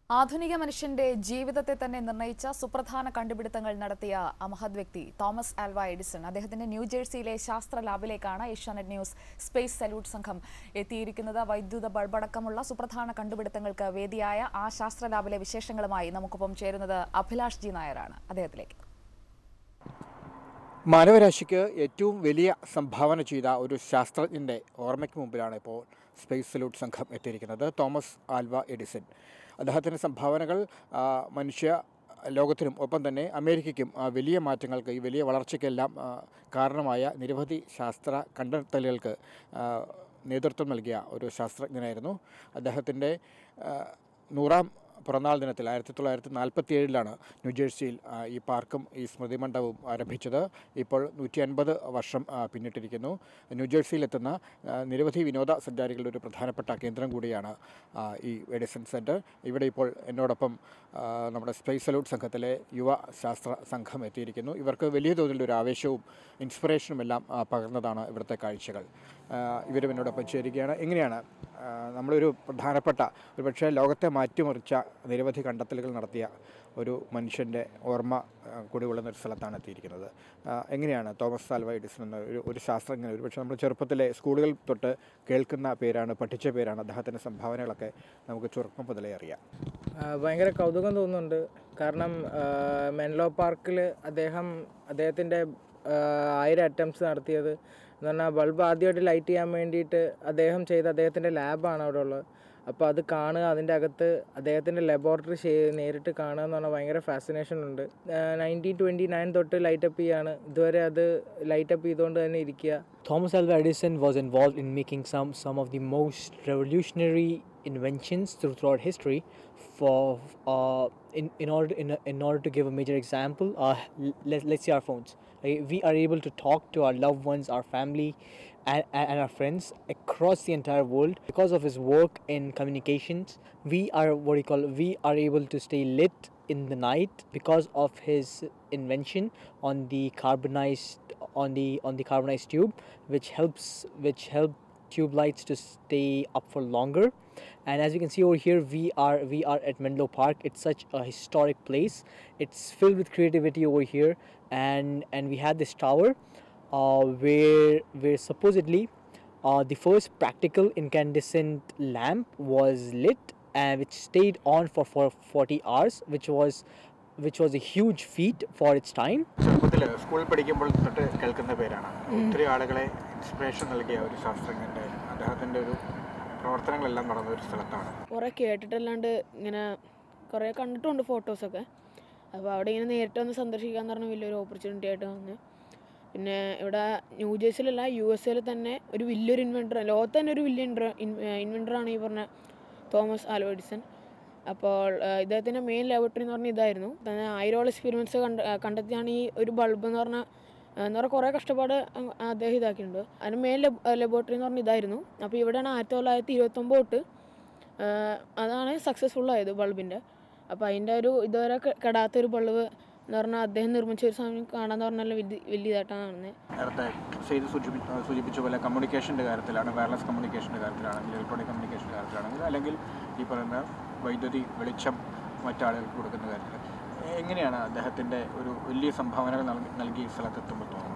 ആധുനിക മനുഷ്യന്റെ ജീവിതത്തെ തന്നെ നിർണയിച്ച സുപ്രധാന കണ്ടുപിടുത്തങ്ങൾ നടത്തിയ അമഹദ് വ്യക്തി തോമസ് ആൽവ എഡിസൺ അദ്ദേഹത്തിന്റെ ന്യൂജേഴ്സിയിലെ ശാസ്ത്ര ലാബിലേക്കാണ് ഏഷ്യാനെറ്റ് ന്യൂസ് സ്പേസ് സല്യൂട്ട് സംഘം എത്തിയിരിക്കുന്നത് വൈദ്യുത ബൾബടക്കമുള്ള സുപ്രധാന കണ്ടുപിടുത്തങ്ങൾക്ക് വേദിയായ ആ ശാസ്ത്ര ലാബിലെ വിശേഷങ്ങളുമായി നമുക്കൊപ്പം ചേരുന്നത് അഭിലാഷ് ജി നായരാണ് അദ്ദേഹത്തിലേക്ക് മാനവരാശിക്ക് ഏറ്റവും വലിയ സംഭാവന ചെയ്ത ഒരു ശാസ്ത്രജ്ഞൻ്റെ ഓർമ്മയ്ക്ക് മുമ്പിലാണ് ഇപ്പോൾ സ്പേസ് സല്യൂട്ട് സംഘം എത്തിയിരിക്കുന്നത് തോമസ് ആൽവ എഡിസൺ അദ്ദേഹത്തിൻ്റെ സംഭാവനകൾ ആ, മനുഷ്യ ലോകത്തിനും ഒപ്പം തന്നെ അമേരിക്കയ്ക്കും ആ, വലിയ മാറ്റങ്ങൾക്ക് ഈ വലിയ വളർച്ചയ്ക്കെല്ലാം ആ, കാരണമായ നിരവധി ശാസ്ത്ര കണ്ടെത്തലുകൾക്ക് ആ, നേതൃത്വം നൽകിയ ഒരു ശാസ്ത്രജ്ഞനായിരുന്നു അദ്ദേഹത്തിൻ്റെ ആ, നൂറാം പിറന്നാൾ ദിനത്തിൽ ആയിരത്തി തൊള്ളായിരത്തി നാൽപ്പത്തി ഏഴിലാണ് ന്യൂജേഴ്സിയിൽ ആ, ഈ പാർക്കും ഈ സ്മൃതി മണ്ഡപവും ആരംഭിച്ചത് ഇപ്പോൾ നൂറ്റി അൻപത് വർഷം ആ, പിന്നിട്ടിരിക്കുന്നു ന്യൂജേഴ്സിയിലെത്തുന്ന ആ, നിരവധി വിനോദസഞ്ചാരികളുടെ ഒരു പ്രധാനപ്പെട്ട കേന്ദ്രം കൂടിയാണ് ആ, ഈ എഡിസൺ സെൻറ്റർ ഇവിടെ ഇപ്പോൾ എന്നോടൊപ്പം ആ, നമ്മുടെ സ്പേസ് സല്യൂട്ട് സംഘത്തിലെ യുവ ശാസ്ത്ര സംഘം എത്തിയിരിക്കുന്നു ഇവർക്ക് വലിയ തോതിലുള്ള ഒരു ആവേശവും ഇൻസ്പിറേഷനും എല്ലാം ആ, പകർന്നതാണ് ഇവിടുത്തെ കാഴ്ചകൾ ആ, ഇവരും എന്നോടൊപ്പം ചേരുകയാണ് എങ്ങനെയാണ് ആ, നമ്മളൊരു പ്രധാനപ്പെട്ട ഒരുപക്ഷെ ലോകത്തെ മാറ്റിമറിച്ച നിരവധി കണ്ടെത്തലുകൾ നടത്തിയ ഒരു മനുഷ്യൻ്റെ ഓർമ്മ ആ, കുടികൊള്ളുന്ന ഒരു സ്ഥലത്താണ് എത്തിയിരിക്കുന്നത് ആ, എങ്ങനെയാണ് തോമസ് ആൽവ എഡിസൺ എന്ന ഒരു ഒരു ശാസ്ത്രജ്ഞൻ ഒരുപക്ഷെ നമ്മൾ ചെറുപ്പത്തിലെ സ്കൂളുകൾ തൊട്ട് കേൾക്കുന്ന പേരാണ് പഠിച്ച പേരാണ് അദ്ദേഹത്തിൻ്റെ സംഭാവനകളൊക്കെ നമുക്ക് ചെറുപ്പം മുതലേ അറിയാം ആ, ഭയങ്കര കൗതുകം തോന്നുന്നുണ്ട് കാരണം ആ, മെൻലോ പാർക്കിൽ അദ്ദേഹം അദ്ദേഹത്തിൻ്റെ ആ, ആയിരം അറ്റംപ്റ്റ്സ് നടത്തിയത് എന്ന് പറഞ്ഞാൽ ബൾബ് ആദ്യമായിട്ട് ലൈറ്റ് ചെയ്യാൻ വേണ്ടിയിട്ട് അദ്ദേഹം ചെയ്ത അദ്ദേഹത്തിൻ്റെ ലാബാണ് അവിടെ ഉള്ളത് അപ്പോൾ അത് കാണുക അതിൻ്റെ അകത്ത് അദ്ദേഹത്തിൻ്റെ ലബോറട്ടറി നേരിട്ട് കാണുക എന്ന് പറഞ്ഞാൽ ഭയങ്കര ഫാസിനേഷൻ ഉണ്ട് നയൻറ്റീൻ ട്വൻറ്റി നയൻ തൊട്ട് ലൈറ്റപ്പ് ചെയ്യാണ് ഇതുവരെ അത് ലൈറ്റപ്പ് ചെയ്തുകൊണ്ട് തന്നെ ഇരിക്കുക Thomas Alva Edison was involved in making some some of the most revolutionary inventions through, throughout history. For uh, in in order in, in order to give a major example, uh, l- let, let's see our phones. Right? We are able to talk to our loved ones, our family, and, and our friends across the entire world because of his work in communications. We are what you call we are able to stay lit in the night because of his invention on the carbonized on the on the carbonized tube which helps which help tube lights to stay up for longer and as you can see over here we are we are at menlo park it's such a historic place it's filled with creativity over here and and we had this tower uh, where where supposedly uh, the first practical incandescent lamp was lit and which stayed on for, for 40 hours which was which was a huge feat for its time ചെറുപ്പത്തിൽ സ്കൂളിൽ പഠിക്കുമ്പോൾ തൊട്ട് കേൾക്കുന്ന പേരാണ് ഒത്തിരി ആളുകളെ inspiration നൽകിയ ഒരു ശാസ്ത്രജ്ഞൻ്റെ അദ്ദേഹത്തിൻ്റെ ഒരു പ്രവർത്തനങ്ങളെല്ലാം നടന്ന ഒരു സ്ഥലത്താണ് കുറേ കേട്ടിട്ടല്ലാണ്ട് ഇങ്ങനെ കുറേ കണ്ടിട്ടുണ്ട് ഫോട്ടോസൊക്കെ അപ്പോൾ അവിടെ ഇങ്ങനെ നേരിട്ട് വന്ന് സന്ദർശിക്കാന്ന് പറഞ്ഞ വലിയൊരു ഓപ്പർച്യൂണിറ്റി ആയിട്ട് വന്ന് പിന്നെ ഇവിടെ ന്യൂ ജേഴ്സിലല്ല യു എസ് എയിൽ തന്നെ ഒരു വലിയൊരു ഇൻവെൻറ്റർ ലോകത്ത് തന്നെ ഒരു വലിയ ഇൻവെൻറ്ററാണ് ഈ പറഞ്ഞ തോമസ് ആൽവ എഡിസൺ അപ്പോൾ ആ, ഇദ്ദേഹത്തിൻ്റെ മെയിൻ ലാബറട്ടറി എന്ന് പറഞ്ഞാൽ ഇതായിരുന്നു തന്നെ ആയിരോളം എക്സ്പീരിമെൻറ്റ്സ് കണ്ട ആ, കണ്ടെത്തിയാണ് ഈ ഒരു ബൾബ് എന്ന് പറഞ്ഞാൽ എന്ന് പറഞ്ഞാൽ കുറേ കഷ്ടപ്പാട് അങ് അദ്ദേഹം ഇതാക്കിയിട്ടുണ്ട് അതിന് മെയിൻ ലബോറട്ടറി എന്ന് പറഞ്ഞാൽ ഇതായിരുന്നു അപ്പോൾ ഇവിടെയാണ് ആയിരത്തി തൊള്ളായിരത്തി ഇരുപത്തൊമ്പത് തൊട്ട് ആഹ് അതാണ് സക്സസ്ഫുൾ ആയത് ബൾബിൻ്റെ അപ്പോൾ അതിൻ്റെ ഒരു ഇതുവരെ കെ- കെടാത്തൊരു ബൾബ് എന്ന് പറഞ്ഞാൽ അദ്ദേഹം നിർമ്മിച്ച ഒരു സാധനം കാണാന്ന് പറഞ്ഞാൽ വലിയ വലിയ ഇതായിട്ടാണ് കാണുന്നത് നേരത്തെ ചെയ്ത് സൂചിപ്പി സൂചിപ്പിച്ച പോലെ കമ്മ്യൂണിക്കേഷൻ്റെ കാര്യത്തിലാണ് വയർലെസ് കമ്മ്യൂണിക്കേഷൻ്റെ കാര്യത്തിലാണെങ്കിൽ ഇലക്ട്രോണിക് കമ്മ്യൂണിക്കേഷൻ്റെ കാര്യത്തിലാണെങ്കിൽ അല്ലെങ്കിൽ ഈ പറയുന്ന വൈദ്യുതി വെളിച്ചം മറ്റാളുകൾക്ക് കൊടുക്കുന്ന കാര്യത്തിൽ എങ്ങനെയാണ് അദ്ദേഹത്തിൻ്റെ ഒരു വലിയ സംഭാവനകൾ നൽകി നൽകി ഈ സ്ഥലത്തെത്തുമ്പോൾ തോന്നുന്നത്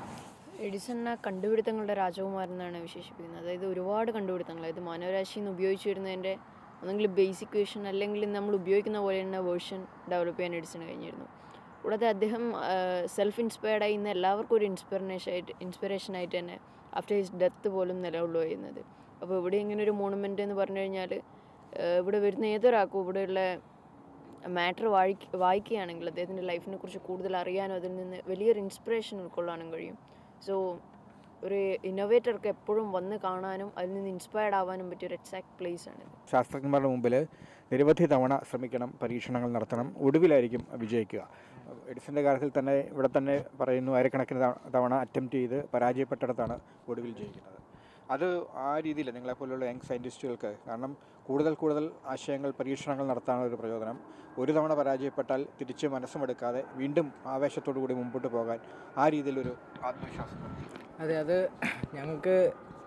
എഡിസണിനെ കണ്ടുപിടുത്തങ്ങളുടെ രാജകുമാരൻ എന്നാണ് വിശേഷിപ്പിക്കുന്നത് അതായത് ഒരുപാട് കണ്ടുപിടുത്തങ്ങൾ അതായത് മാനവരാശിയിൽ നിന്ന് ഉപയോഗിച്ചു വരുന്നതിൻ്റെ ഒന്നെങ്കിൽ ബേസിക് വേർഷൻ അല്ലെങ്കിൽ നമ്മൾ ഉപയോഗിക്കുന്ന പോലെ തന്നെ വേർഷൻ ഡെവലപ്പ് ചെയ്യാൻ എഡിസൺ കഴിഞ്ഞിരുന്നു കൂടാതെ അദ്ദേഹം സെൽഫ് ഇൻസ്പയർഡായി ഇന്ന് എല്ലാവർക്കും ഒരു ഇൻസ്പിറേഷൻ ആയിട്ട് ഇൻസ്പിറേഷൻ ആയിട്ട് തന്നെ ആഫ്റ്റർ ഹിസ് ഡെത്ത് പോലും നിലകൊള്ളു ചെയ്യുന്നത് അപ്പോൾ ഇവിടെ ഇങ്ങനെ ഒരു മോണമെൻ്റ് എന്ന് പറഞ്ഞു കഴിഞ്ഞാൽ ഇവിടെ വരുന്ന ഏതൊരാൾക്കും ഇവിടെയുള്ള മാറ്റർ വായിക്ക വായിക്കുകയാണെങ്കിൽ അദ്ദേഹത്തിൻ്റെ ലൈഫിനെ കുറിച്ച് കൂടുതൽ അറിയാനും അതിൽ നിന്ന് വലിയൊരു ഇൻസ്പിറേഷൻ ഉൾക്കൊള്ളാനും കഴിയും സോ ഒരു ഇന്നോവേറ്റർക്ക് എപ്പോഴും വന്ന് കാണാനും അതിൽ നിന്ന് ഇൻസ്പയർഡ് ആവാനും പറ്റിയ ഒരു എക്സാക്ട് പ്ലേസ് ആണിത് ശാസ്ത്രജ്ഞന്മാരുടെ മുമ്പിൽ നിരവധി തവണ ശ്രമിക്കണം പരീക്ഷണങ്ങൾ നടത്തണം ഒടുവിലായിരിക്കും വിജയിക്കുക എഡിസൻ്റെ കാര്യത്തിൽ തന്നെ ഇവിടെ തന്നെ പറയുന്നു ആയിരക്കണക്കിന് തവ- തവണ അറ്റംപ്റ്റ് ചെയ്ത് പരാജയപ്പെട്ടിടത്താണ് ഒടുവിൽ ജയിക്കുന്നത് അത് ആ രീതിയിൽ നിങ്ങളെപ്പോലുള്ള യങ് സയൻറ്റിസ്റ്റുകൾക്ക് കാരണം കൂടുതൽ കൂടുതൽ ആശയങ്ങൾ പരീക്ഷണങ്ങൾ നടത്താനുള്ള ഒരു പ്രചോദനം ഒരു തവണ പരാജയപ്പെട്ടാൽ തിരിച്ച് മനസ്സുമെടുക്കാതെ വീണ്ടും ആവേശത്തോടു കൂടി മുമ്പോട്ട് പോകാൻ ആ രീതിയിലൊരു ആത്മവിശ്വാസം അതെ അത് ഞങ്ങൾക്ക്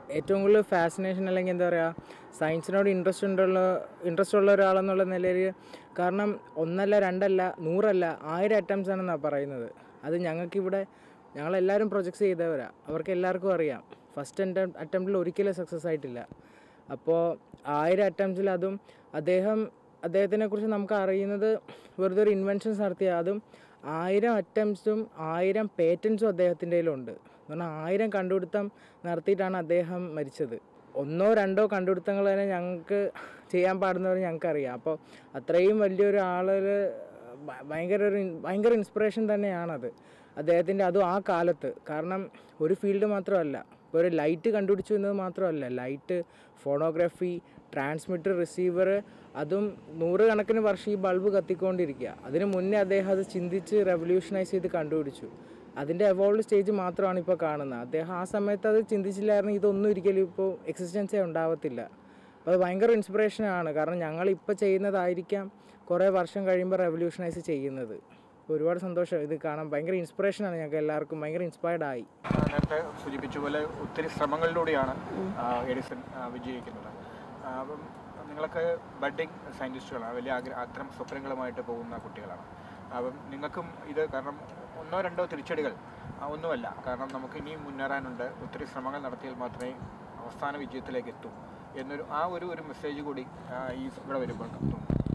ഏറ്റവും കൂടുതൽ ഫാസിനേഷൻ അല്ലെങ്കിൽ എന്താ പറയുക സയൻസിനോട് ഇൻട്രസ്റ്റ് ഉണ്ടുള്ള ഇൻട്രസ്റ്റ് ഉള്ള ഒരാളെന്നുള്ള നിലയിൽ കാരണം ഒന്നല്ല രണ്ടല്ല നൂറല്ല ആയിരം അറ്റംപ്റ്റ്സ് ആണെന്നാണ് പറയുന്നത് അത് ഞങ്ങൾക്കിവിടെ ഞങ്ങളെല്ലാവരും പ്രൊജക്ട്സ് ചെയ്തവരാണ് അവർക്ക് എല്ലാവർക്കും അറിയാം ഫസ്റ്റ് അറ്റം അറ്റംപ്റ്റിൽ ഒരിക്കലും സക്സസ് ആയിട്ടില്ല അപ്പോൾ ആയിരം അറ്റംപ്റ്റ്സിൽ അതും അദ്ദേഹം അദ്ദേഹത്തിനെ കുറിച്ച് നമുക്ക് അറിയുന്നത് വെറുതെ ഒരു ഇൻവെൻഷൻസ് നടത്തിയ അതും ആയിരം അറ്റംപ്റ്റ്സും ആയിരം പേറ്റൻസും അദ്ദേഹത്തിൻ്റെ കയ്യിലുണ്ട് എന്ന് പറഞ്ഞാൽ ആയിരം കണ്ടുപിടുത്തം നടത്തിയിട്ടാണ് അദ്ദേഹം മരിച്ചത് ഒന്നോ രണ്ടോ കണ്ടുപിടുത്തങ്ങൾ തന്നെ ഞങ്ങൾക്ക് ചെയ്യാൻ പാടുന്നവർ ഞങ്ങൾക്കറിയാം അപ്പോൾ അത്രയും വലിയൊരു ആളിൽ ഭയങ്കര ഒരു ഇൻ- ഭയങ്കര ഇൻസ്പിറേഷൻ തന്നെയാണത് അദ്ദേഹത്തിൻ്റെ അതും ആ കാലത്ത് കാരണം ഒരു ഫീൽഡ് മാത്രമല്ല ഇപ്പോൾ ഒരു ലൈറ്റ് കണ്ടുപിടിച്ചു എന്നത് മാത്രമല്ല ലൈറ്റ് ഫോണോഗ്രാഫി ട്രാൻസ്മിറ്റർ റിസീവർ അതും നൂറുകണക്കിന് വർഷം ഈ ബൾബ് കത്തിക്കൊണ്ടിരിക്കുക അതിന് മുന്നേ അദ്ദേഹം അത് ചിന്തിച്ച് റെവല്യൂഷനൈസ് ചെയ്ത് കണ്ടുപിടിച്ചു അതിൻ്റെ എവോൾവ് സ്റ്റേജ് മാത്രമാണ് ഇപ്പോൾ കാണുന്നത് അദ്ദേഹം ആ സമയത്ത് അത് ചിന്തിച്ചില്ലായിരുന്നു ഇതൊന്നും ഒരിക്കലും ഇപ്പോൾ എക്സിസ്റ്റൻസേ ഉണ്ടാവത്തില്ല അപ്പോൾ അത് ഭയങ്കര ഇൻസ്പിറേഷനാണ് കാരണം ഞങ്ങൾ ഇപ്പോൾ ചെയ്യുന്നതായിരിക്കാം കുറേ വർഷം കഴിയുമ്പോൾ റെവല്യൂഷനൈസ് ചെയ്യുന്നത് അപ്പോൾ ഒരുപാട് സന്തോഷം ഇത് കാണാൻ ഭയങ്കര ഇൻസ്പിറേഷനാണ് ഞങ്ങൾക്ക് എല്ലാവർക്കും ഭയങ്കര ഇൻസ്പയർഡ് ആയി ആ, നേരത്തെ സൂചിപ്പിച്ച പോലെ ഒത്തിരി ശ്രമങ്ങളിലൂടെയാണ് ആ, എഡിസൺ ആ, വിജയിക്കുന്നത് ആ, അപ്പം നിങ്ങളൊക്കെ ബഡ്ഡിങ് സയൻറ്റിസ്റ്റുകളാണ് വലിയ ആഗ്ര അത്തരം സ്വപ്നങ്ങളുമായിട്ട് പോകുന്ന കുട്ടികളാണ് അപ്പം നിങ്ങൾക്കും ഇത് കാരണം ഒന്നോ രണ്ടോ തിരിച്ചടികൾ ആ, ഒന്നുമല്ല കാരണം നമുക്ക് ഇനിയും മുന്നേറാനുണ്ട് ഒത്തിരി ശ്രമങ്ങൾ നടത്തിയാൽ മാത്രമേ അവസാന വിജയത്തിലേക്ക് എത്തൂ എന്നൊരു ആ ഒരു ഒരു മെസ്സേജ് കൂടി ആ, ഈ ഇവിടെ വരുമ്പോൾ തോന്നുന്നു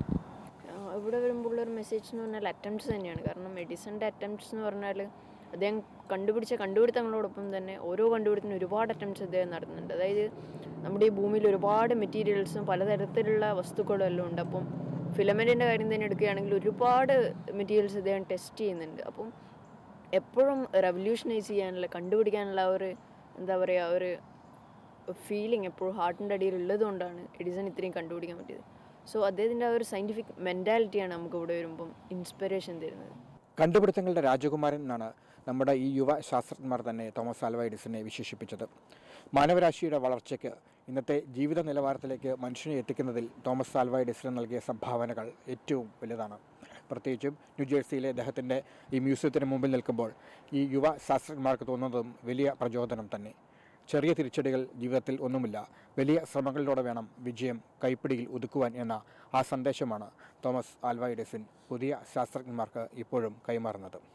ആ, ഇവിടെ വരുമ്പോൾ ഉള്ളൊരു മെസ്സേജ് എന്ന് പറഞ്ഞാൽ അറ്റംപ്റ്റ്സ് തന്നെയാണ് കാരണം എഡിസണിൻ്റെ അറ്റംപ്റ്റ്സ് എന്ന് പറഞ്ഞാൽ അദ്ദേഹം കണ്ടുപിടിച്ച കണ്ടുപിടുത്തങ്ങളോടൊപ്പം തന്നെ ഓരോ കണ്ടുപിടുത്തത്തിനും ഒരുപാട് അറ്റംപ്റ്റ്സ് അദ്ദേഹം നടത്തുന്നുണ്ട് അതായത് നമ്മുടെ ഈ ഭൂമിയിൽ ഒരുപാട് മെറ്റീരിയൽസും പലതരത്തിലുള്ള വസ്തുക്കളും എല്ലാം ഉണ്ട് അപ്പം ഫിലമെൻറ്റിൻ്റെ കാര്യം തന്നെ എടുക്കുകയാണെങ്കിൽ ഒരുപാട് മെറ്റീരിയൽസ് അദ്ദേഹം ടെസ്റ്റ് ചെയ്യുന്നുണ്ട് അപ്പം എപ്പോഴും റെവല്യൂഷനൈസ് ചെയ്യാനുള്ള കണ്ടുപിടിക്കാനുള്ള ആ ഒരു എന്താ പറയുക ഒരു ഫീലിംഗ് എപ്പോഴും ഹാർട്ടിൻ്റെ അടിയിൽ ഉള്ളതുകൊണ്ടാണ് എഡിസൺ ഇത്രയും കണ്ടുപിടിക്കാൻ പറ്റിയത് സോ അദ്ദേഹത്തിൻ്റെ ആ ഒരു സയൻറ്റിഫിക് മെൻറ്റാലിറ്റിയാണ് നമുക്ക് ഇവിടെ വരുമ്പം ഇൻസ്പിറേഷൻ തരുന്നത് കണ്ടുപിടുത്തങ്ങളുടെ രാജകുമാരൻ എന്നാണ് നമ്മുടെ ഈ യുവ ശാസ്ത്രജ്ഞന്മാർ തന്നെ തോമസ് ആൽവ എഡിസനെ വിശേഷിപ്പിച്ചത് മാനവരാശിയുടെ വളർച്ചയ്ക്ക് ഇന്നത്തെ ജീവിത നിലവാരത്തിലേക്ക് മനുഷ്യനെ എത്തിക്കുന്നതിൽ തോമസ് ആൽവ എഡിസൺ നൽകിയ സംഭാവനകൾ ഏറ്റവും വലുതാണ് പ്രത്യേകിച്ചും ന്യൂജേഴ്സിയിലെ അദ്ദേഹത്തിൻ്റെ ഈ മ്യൂസിയത്തിന് മുമ്പിൽ നിൽക്കുമ്പോൾ ഈ യുവ ശാസ്ത്രജ്ഞന്മാർക്ക് തോന്നുന്നതും വലിയ പ്രചോദനം തന്നെ ചെറിയ തിരിച്ചടികൾ ജീവിതത്തിൽ ഒന്നുമില്ല വലിയ ശ്രമങ്ങളിലൂടെ വേണം വിജയം കൈപ്പിടിയിൽ ഒതുക്കുവാൻ എന്ന ആ സന്ദേശമാണ് തോമസ് ആൽവ എഡിസൺ പുതിയ ശാസ്ത്രജ്ഞന്മാർക്ക് ഇപ്പോഴും കൈമാറുന്നത്